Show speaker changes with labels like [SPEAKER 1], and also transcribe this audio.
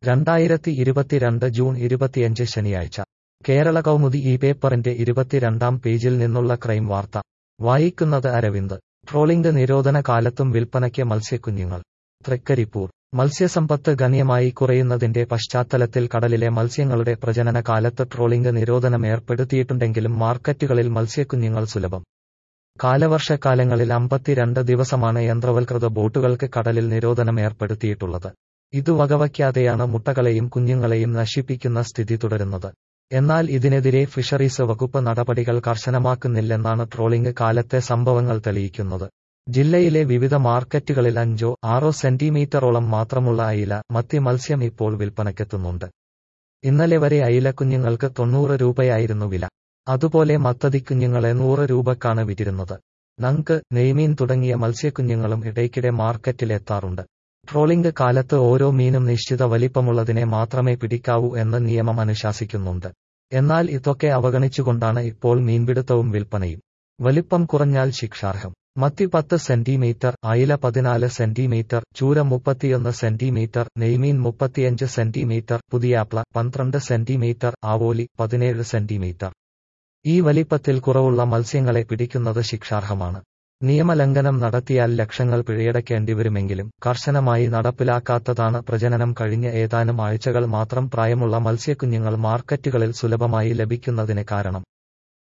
[SPEAKER 1] രണ്ടായിരത്തി ഇരുപത്തിരണ്ട് ജൂൺ ഇരുപത്തിയഞ്ച് ശനിയാഴ്ച കേരള കൗമുദി ഈ പേപ്പറിന്റെ ഇരുപത്തിരണ്ടാം പേജിൽ നിന്നുള്ള ക്രൈം വാർത്ത വായിക്കുന്നത് അരവിന്ദ് ട്രോളിംഗ് നിരോധന കാലത്തും വിൽപ്പനയ്ക്ക് മത്സ്യക്കുഞ്ഞുങ്ങൾ തൃക്കരിപ്പൂർ മത്സ്യസമ്പത്ത് ഗണ്യമായി കുറയുന്നതിന്റെ പശ്ചാത്തലത്തിൽ കടലിലെ മത്സ്യങ്ങളുടെ പ്രജനന കാലത്ത് ട്രോളിംഗ് നിരോധനം ഏർപ്പെടുത്തിയിട്ടുണ്ടെങ്കിലും മാർക്കറ്റുകളിൽ മത്സ്യക്കുഞ്ഞുങ്ങൾ സുലഭം കാലവർഷക്കാലങ്ങളിൽ അമ്പത്തിരണ്ട് ദിവസമാണ് യന്ത്രവൽകൃത ബോട്ടുകൾക്ക് കടലിൽ നിരോധനം ഏർപ്പെടുത്തിയിട്ടുള്ളത് ഇതു വകവയ്ക്കാതെയാണ് മുട്ടകളെയും കുഞ്ഞുങ്ങളെയും നശിപ്പിക്കുന്ന സ്ഥിതി തുടരുന്നത് എന്നാൽ ഇതിനെതിരെ ഫിഷറീസ് വകുപ്പ് നടപടികൾ കർശനമാക്കുന്നില്ലെന്നാണ് ട്രോളിംഗ് കാലത്തെ സംഭവങ്ങൾ തെളിയിക്കുന്നത് ജില്ലയിലെ വിവിധ മാർക്കറ്റുകളിൽ അഞ്ചോ ആറോ സെന്റിമീറ്ററോളം മാത്രമുള്ള അയില മത്തി മത്സ്യം ഇപ്പോൾ വിൽപ്പനയ്ക്കെത്തുന്നുണ്ട് ഇന്നലെ വരെ അയിലക്കുഞ്ഞുങ്ങൾക്ക് തൊണ്ണൂറ് രൂപയായിരുന്നു വില അതുപോലെ മത്തതിക്കുഞ്ഞുങ്ങളെ നൂറ് രൂപക്കാണ് വിറ്റിരുന്നത് നങ്ക് നെയ്മീൻ തുടങ്ങിയ മത്സ്യക്കുഞ്ഞുങ്ങളും ഇടയ്ക്കിടെ മാർക്കറ്റിലെത്താറുണ്ട് ട്രോളിംഗ് കാലത്ത് ഓരോ മീനും നിശ്ചിത വലിപ്പമുള്ളതിനെ മാത്രമേ പിടിക്കാവൂ എന്ന് നിയമം അനുശാസിക്കുന്നുണ്ട് എന്നാൽ ഇതൊക്കെ അവഗണിച്ചുകൊണ്ടാണ് ഇപ്പോൾ മീൻപിടുത്തവും വിൽപ്പനയും വലിപ്പം കുറഞ്ഞാൽ ശിക്ഷാർഹം മത്തി പത്ത് സെന്റിമീറ്റർ അയില പതിനാല് സെന്റിമീറ്റർ ചൂര മുപ്പത്തിയൊന്ന് സെന്റിമീറ്റർ നെയ്മീൻ മുപ്പത്തിയഞ്ച് സെന്റിമീറ്റർ പുതിയാപ്ല പന്ത്രണ്ട് സെന്റിമീറ്റർ ആവോലി പതിനേഴ് സെന്റിമീറ്റർ ഈ വലിപ്പത്തിൽ കുറവുള്ള മത്സ്യങ്ങളെ പിടിക്കുന്നത് ശിക്ഷാർഹമാണ് നിയമലംഘനം നടത്തിയാൽ ലക്ഷങ്ങൾ പിഴയടക്കേണ്ടിവരുമെങ്കിലും കർശനമായി നടപ്പിലാക്കാത്തതാണ് പ്രജനനം കഴിഞ്ഞ ഏതാനും ആഴ്ചകൾ മാത്രം പ്രായമുള്ള മത്സ്യക്കുഞ്ഞുങ്ങൾ മാർക്കറ്റുകളിൽ സുലഭമായി ലഭിക്കുന്നതിന് കാരണം